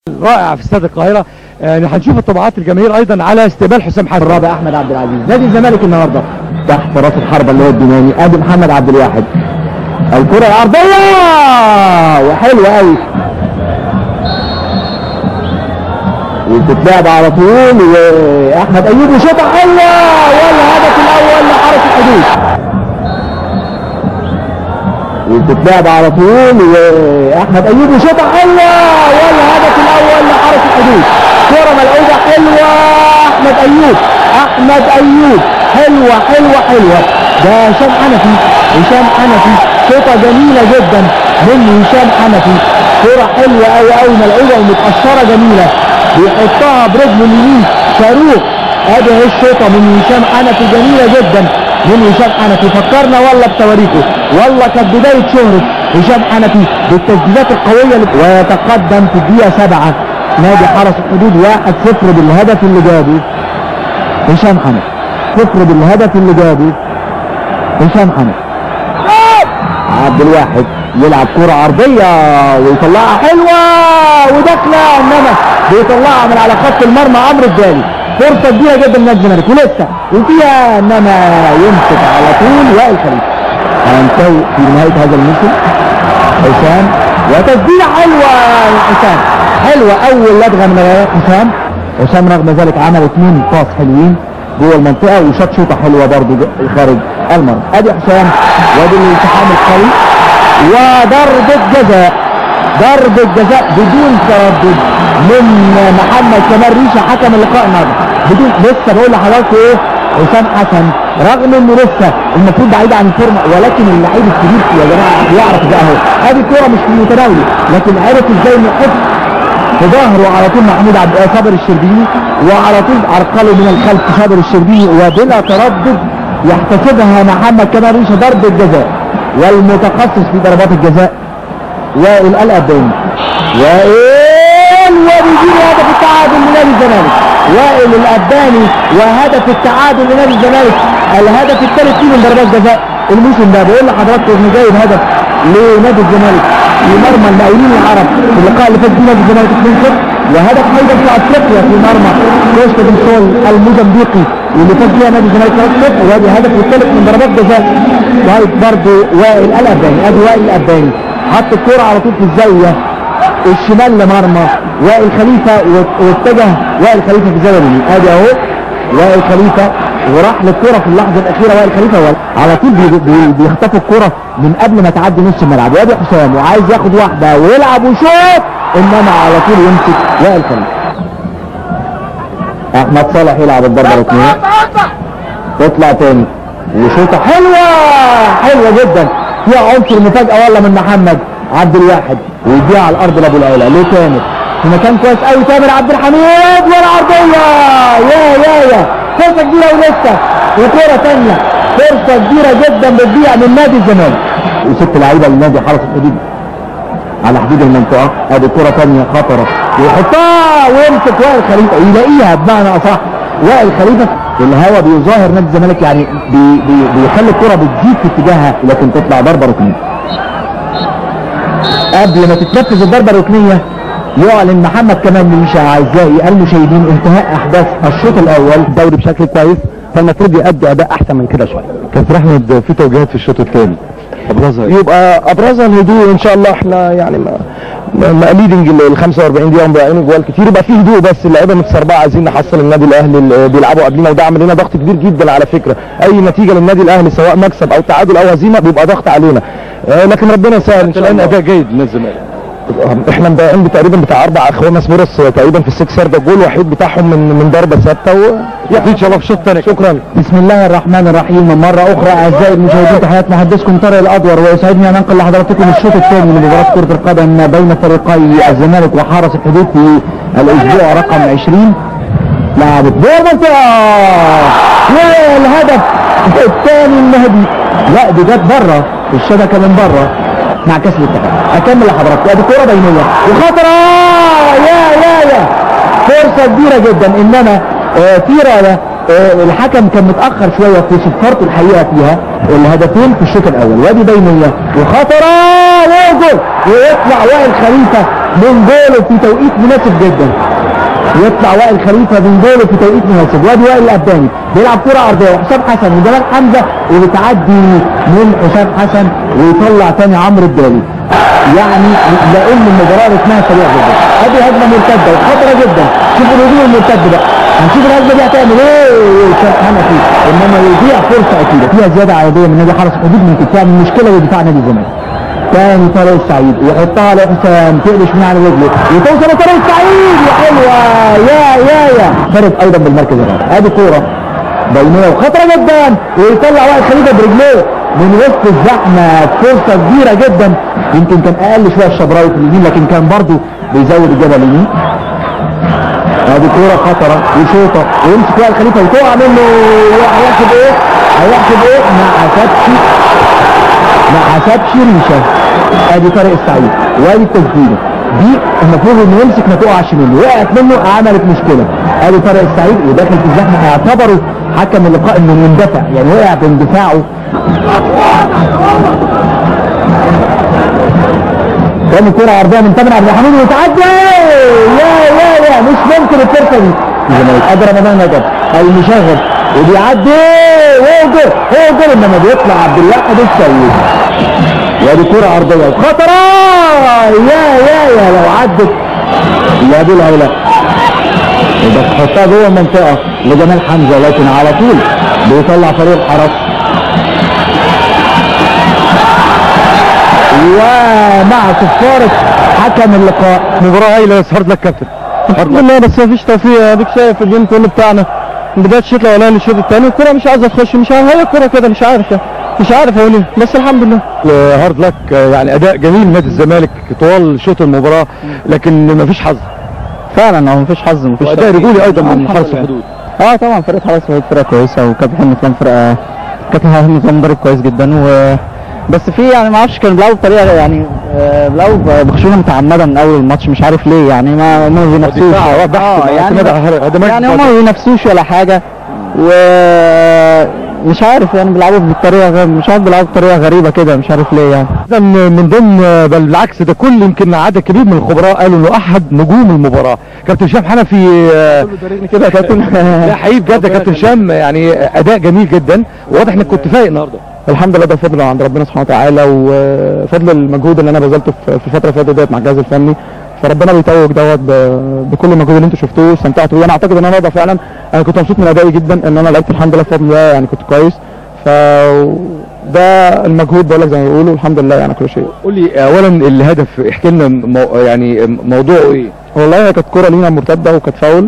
رائع في استاد القاهره يعني هنشوف الطبعات الجماهير ايضا على استقبال حسام حسن الرابع احمد عبد العزيز نادي الزمالك النهارده تحت راس الحربه اللي هو الدماني ادي محمد عبد الواحد الكره العرضيه وحلوه قوي وتتلعب على طول واحمد ايوب وشوطه حلوه والهدف الاول لحرس الحدود وتتلعب على طول واحمد ايوب وشوطه حلوه والهدف الاول لحرس الحدود كره ملعوبه حلوه احمد ايوب احمد ايوب حلوه حلوه حلوه ده هشام حنفي هشام حنفي شوطه جميله جدا من هشام حنفي كره حلوه قوي قوي ملعوبه ومتقشره جميله بيحطها برجله اليمين صاروخ ادي اهي الشوطه من هشام حنفي جميله جدا من هشام حنفي فكرنا والله بتواريخه والله كانت بدايه شهره هشام حنفي بالتسديدات القويه اللي ويتقدم في الدقيقه سبعه نادي حرس الحدود 1-0 بالهدف اللي جابه هشام حنفي صفر بالهدف اللي جابه هشام حنفي عبد الواحد يلعب كرة عرضية ويطلعها حلوة وداخلة انما بيطلعها من على خط المرمى عمرو الدالي فرصة كبيرة جدا من الزمالك ولسه وفيها انما يمسك على طول وائل خليفة هننتهي في نهاية هذا الموسم حسام وتسديدة حلوة يا حسام حلوة أول لدغة من حسام حسام رغم ذلك عمل اثنين باص حلوين جوه المنطقة وشاط شوطة حلوة برضه خارج المرمى ادي حسام وادي الالتحام القوي وضربة جزاء ضربة جزاء بدون تردد من محمد كمال ريشة حكم اللقاء النهارده بدون لسه بقول لحضراتكم ايه حسام حسن رغم انه لسه المفروض بعيد عن الفورمه ولكن اللعيب الكبير يا جماعه يعرف ده اهو ادي الكوره مش في متناوله لكن عرف ازاي انه يحط في ظهره على طول محمود عبد صابر الشربيني وعلى طول عرقله من الخلف صابر الشربيني وبلا تردد يحتسبها محمد كمال ريشه ضربه جزاء والمتخصص في ضربات الجزاء وائل الأباني وائل وبيجيب هدف التعادل لنادي الزمالك وائل الأباني وهدف التعادل لنادي الزمالك الهدف الثالث فيه من ضربات جزاء الموسم ده بقول لحضراتكم انه جايب هدف لنادي الزمالك في مرمى المقاولين العرب في اللقاء اللي فات فيه نادي الزمالك 2-0 وهدف ايضا في افريقيا في مرمى كوستا دي سول الموزمبيقي واللي فاز فيها نادي الزمالك 3-0 وادي هدف الثالث من ضربات جزاء وهي برضه وائل الاباني ادي وائل الاباني حط الكرة على طول في الزاوية الشمال لمرمى وائل خليفة واتجه وائل خليفة في الزاوية اليمين ادي اهو وائل خليفة وراح للكرة في اللحظة الأخيرة وائل خليفة على طول بي بي بيخطفوا الكرة من قبل ما تعدي نص الملعب وادي حسام وعايز ياخد واحدة ويلعب ويشوط انما على طول يمسك وائل خليفة احمد صالح يلعب الضربة الركنية تطلع تاني وشوطة حلوة حلوة جدا فيها عنصر مفاجأة والله من محمد عبد الواحد ويديها على الارض لابو العيلة ليه تامر في مكان كويس قوي تامر عبد الحميد والعرضية يا يا يا فرصة كبيرة ولسه وكرة تانية فرصة كبيرة جدا بتضيع من نادي الزمالك وست لعيبة لنادي حرس الحدود على حدود المنطقة ادي كرة تانية خطرة ويحطها ويمسك وائل خليفة يلاقيها بمعنى اصح وائل خليفة الهوا بيظاهر نادي الزمالك يعني بي بي بيخلي الكرة بتزيد في اتجاهها لكن تطلع ضربة ركنية قبل ما تتنفذ الضربة الركنية يعلن محمد كمان ميشا اعزائي المشاهدين انتهاء احداث الشوط الاول الدوري بشكل كويس فالمفروض يؤدي اداء احسن من كده شويه كابتن احمد في توجيهات في الشوط الثاني ابرزها إيه؟ يبقى ابرزها الهدوء ان شاء الله احنا يعني ما ما ليدنج ال 45 دقيقه مضيعين جوال كتير يبقى في هدوء بس اللعيبه متسربعه عايزين نحصل النادي الاهلي اللي بيلعبوا قبلنا وده عمل لنا ضغط كبير جدا على فكره اي نتيجه للنادي الاهلي سواء مكسب او تعادل او هزيمه بيبقى ضغط علينا آه لكن ربنا يسهل ان شاء الله اداء جيد من الزمالك احنا مضيعين تقريبا بتاع اربع اخوانا سبورس تقريبا في السكس يارد الجول الوحيد بتاعهم من من ضربه ثابته و... ان شاء الله في الشوط الثاني شكرا بسم الله الرحمن الرحيم مرة أخرى أعزائي المشاهدين تحيات محدثكم طارق الأدور ويسعدني أن أنقل لحضراتكم الشوط الثاني من مباراة كرة القدم بين فريقي الزمالك وحرس الحدود في الأسبوع رقم 20 لعبت جوه المنطقة والهدف الثاني النهدي لا دي جت بره الشبكة من بره مع كاس الاتحاد اكمل لحضراتكم ادي كوره بينيه وخطره يا يا يا فرصه كبيره جدا انما آه في رايه آه الحكم كان متاخر شويه في صفارته الحقيقه فيها الهدفين في الشوط الاول وادي بينيه وخطره وجول ويطلع وائل خليفه من جوله في توقيت مناسب جدا يطلع وائل خليفه من جوله في توقيت مناسب وادي وائل الاباني بيلعب كره عرضيه وحسام حسن وجمال حمزه وبتعدي من حسام حسن ويطلع تاني عمرو الدالي يعني لان المباراه رتمها سريع جدا ادي هجمه مرتده وخطره جدا شوف الهجوم المرتد بقى هنشوف الهجمه دي هتعمل ايه كان حنفي انما يضيع فرصه اكيده فيها زياده عدديه من نادي حرس الحدود ممكن تعمل مشكله لدفاع نادي الزمالك تاني طارق السعيد ويحطها لحسام تقلش من على رجله وتوصل لطارق السعيد وحلوه يا يا يا خرج ايضا بالمركز الرابع ادي كوره بينيه وخطره جدا ويطلع وائل خليفه برجليه من وسط الزحمه فرصه كبيره جدا يمكن كان اقل شويه الشبراوي في اليمين لكن كان برضه بيزود الجبل اليمين ادي كوره خطره وشوطه ويمسك وائل خليفه وتقع منه هيحسب ايه؟ هيحسب ايه؟ ما حسبش ما حسبش ريشه ادي طارق السعيد وادي التسديده دي المفروض انه يمسك ما تقعش منه وقعت منه عملت مشكله ادي طارق السعيد وداخل في الزحمه اعتبروا حكم اللقاء انه مندفع يعني وقع باندفاعه تاني كرة عرضية من تامر عبد الحميد وتعدي يا يا يا مش ممكن الفرصة دي الزمالك ادي رمضان نجد المشغل وبيعدي هو جول هو جول انما بيطلع عبد الواحد السيد وادي كرة عرضية وخطرة يا يا يا لو عدت لا دي لا لا بس تحطها جوه المنطقة لجمال حمزة لكن على طول بيطلع فريق الحرس ومع صفارة حكم اللقاء مباراه هايله بس هارد لك كابتن الحمد لله بس مفيش توفيق اديك شايف الجيم كله بتاعنا من بدايه الشوط الاولاني للشوط الثاني الكوره مش عايزه تخش مش عارف هي الكوره كده مش عارف يعني. مش عارف اقول ايه بس الحمد لله هارد لك يعني اداء جميل نادي الزمالك طوال شوط المباراه لكن مفيش حظ فعلا هو مفيش حظ مفيش واداء توفيق. رجولي ايضا من الحمد حرس لله. الحدود اه طبعا فرقه حرس الحدود فرقه كويسه وكابتن حلمي كان فرقه كابتن حلمي كان مدرب كويس جدا و بس في يعني ما اعرفش كانوا بيلعبوا بطريقه يعني آه، بيلعبوا بخشونه متعمده من اول الماتش مش عارف ليه يعني ما ما بينافسوش ودفاع وبحث اه يعني واعتماد على هدمات يعني هم ما بينافسوش ولا حاجه و مش عارف يعني بيلعبوا بطريقه غير مش عارف بيلعبوا بطريقه غريبه كده مش عارف ليه يعني إذا من ضمن بل بالعكس ده كل يمكن عدد كبير من الخبراء قالوا انه احد نجوم المباراه كابتن هشام حنفي آه، كده يا كابتن لا حقيقي بجد يا كابتن هشام يعني اداء جميل جدا واضح انك كنت فايق النهارده الحمد لله ده فضل من عند ربنا سبحانه وتعالى وفضل المجهود اللي انا بذلته في في الفتره اللي فاتت ديت مع الجهاز الفني فربنا بيتوج دوت ب- بكل المجهود اللي انتوا شفتوه واستمتعتوا بيه انا اعتقد ان انا ده فعلا انا كنت مبسوط من ادائي جدا ان انا لعبت الحمد لله بفضل الله يعني كنت كويس ف ده المجهود بقول لك زي ما بيقولوا الحمد لله يعني كل شيء قول لي اولا الهدف احكي لنا مو يعني موضوعه ايه والله هي كانت كوره لينا مرتده وكانت فاول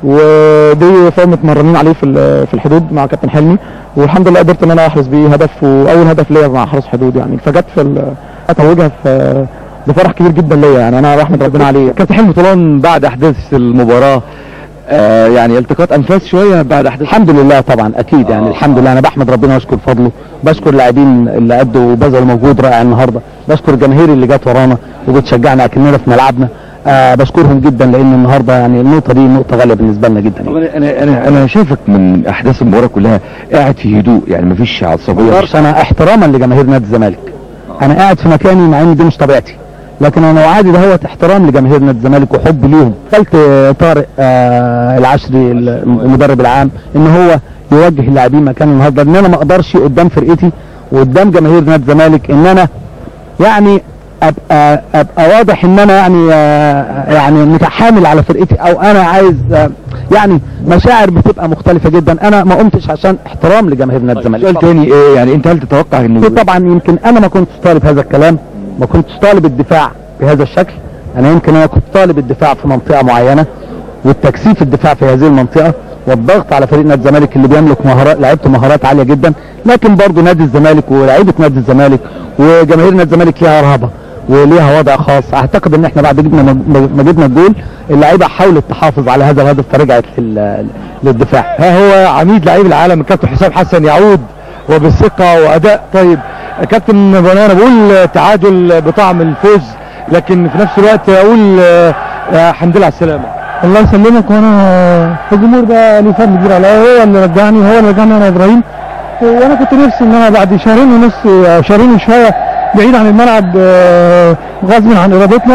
ودي فاول متمرنين عليه في ال- في الحدود مع كابتن حلمي والحمد لله قدرت ان انا احرز بيه هدف واول هدف ليا مع حرس حدود يعني فجت في ال- اتوجها في بفرح كبير جدا ليا يعني انا بحمد ربنا عليه كابتن حلمي طولان بعد احداث المباراه آه يعني التقاط انفاس شويه بعد احداث الحمد لله طبعا اكيد يعني آه. الحمد لله انا بحمد ربنا واشكر فضله بشكر اللاعبين اللي ادوا وبذلوا مجهود رائع النهارده بشكر الجماهير اللي جت ورانا وبتشجعنا اكننا في ملعبنا آه بشكرهم جدا لان النهارده يعني النقطه دي نقطه غاليه بالنسبه لنا جدا طب يعني. انا انا انا انا شايفك من احداث المباراه كلها قاعد في هدوء يعني مفيش عصبيه بس انا احتراما لجماهير نادي الزمالك انا قاعد في مكاني مع ان دي مش طبيعتي لكن انا وعادي ده هو احترام لجماهير نادي الزمالك وحب ليهم قلت طارق آه العشري المدرب العام ان هو يوجه اللاعبين مكان النهارده ان انا ما اقدرش قدام فرقتي وقدام جماهير نادي الزمالك ان انا يعني ابقى ابقى واضح ان انا يعني آه، يعني متحامل على فرقتي او انا عايز آه، يعني مشاعر بتبقى مختلفه جدا انا ما قمتش عشان احترام لجماهير نادي الزمالك سؤال تاني ايه يعني انت هل تتوقع انه في طبعا يمكن انا ما كنتش طالب هذا الكلام ما كنتش طالب الدفاع بهذا الشكل انا يمكن انا كنت طالب الدفاع في منطقه معينه والتكثيف الدفاع في هذه المنطقه والضغط على فريق نادي الزمالك اللي بيملك مهارات لعيبته مهارات عاليه جدا لكن برضه نادي الزمالك ولاعيبه نادي الزمالك وجماهير نادي الزمالك ليها رهبه وليها وضع خاص اعتقد ان احنا بعد جبنا ما جبنا الجول اللعيبه حاولت تحافظ على هذا الهدف فرجعت لل- للدفاع ها هو عميد لعيب العالم الكابتن حسام حسن يعود وبالثقه واداء طيب كابتن بنانا بقول تعادل بطعم الفوز لكن في نفس الوقت اقول آه، آه، الحمد لله على السلامه الله يسلمك وانا الجمهور ده ليه فضل كبير عليا هو اللي رجعني هو اللي رجعني انا ابراهيم وانا كنت نفسي ان انا بعد شهرين ونص أو شهرين وشويه بعيد عن الملعب آه، غصب عن ارادتنا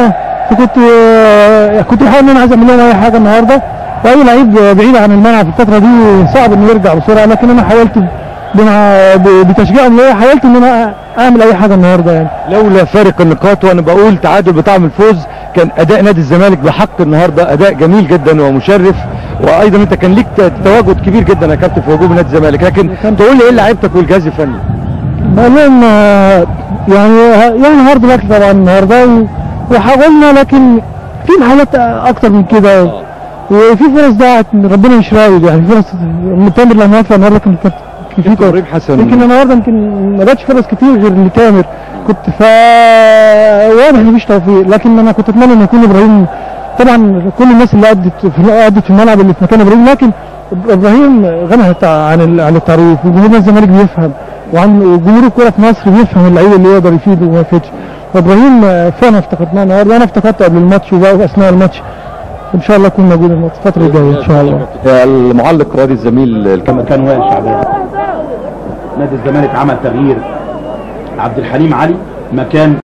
فكنت آه، كنت بحاول ان انا عايز اعمل لهم اي حاجه النهارده واي لعيب بعيد عن الملعب في الفتره دي صعب انه يرجع بسرعه لكن انا حاولت بمع- ب- بتشجيعهم ليا حاولت ان انا اعمل اي حاجه النهارده يعني لولا فارق النقاط وانا بقول تعادل بطعم الفوز كان اداء نادي الزمالك بحق النهارده اداء جميل جدا ومشرف وايضا انت كان ليك ت- تواجد كبير جدا يا كابتن في هجوم نادي الزمالك لكن تقول لي ايه لعيبتك والجهاز الفني بعدين آه، يعني يعني هارد لك طبعا النهارده و- وحاولنا لكن في محاولات اكتر من كده وفي فرص ضاعت ربنا مش رايد يعني فرص تامر لما وقف النهارده كان كانت كان في كورة. ابراهيم حسن يمكن النهارده يمكن ما جاتش فرص كتير غير لتامر كنت فا واضح مفيش توفيق لكن انا كنت اتمنى ان يكون ابراهيم طبعا كل الناس اللي ادت في ادت في الملعب اللي في مكان ابراهيم لكن ابراهيم غنى عن ال- عن التعريف وجمهور نادي الزمالك بيفهم وعن وجمهور الكوره في مصر بيفهم اللعيب اللي يقدر يفيد وما يفيدش فابراهيم آه، فعلا افتقدناه النهارده انا افتقدته قبل الماتش وبقى اثناء الماتش ان شاء الله يكون موجود الماتش الفتره الجايه ان شاء الله المعلق راضي الزميل الكابتن كان واقع شعبان نادي الزمالك عمل تغيير عبد الحليم علي مكان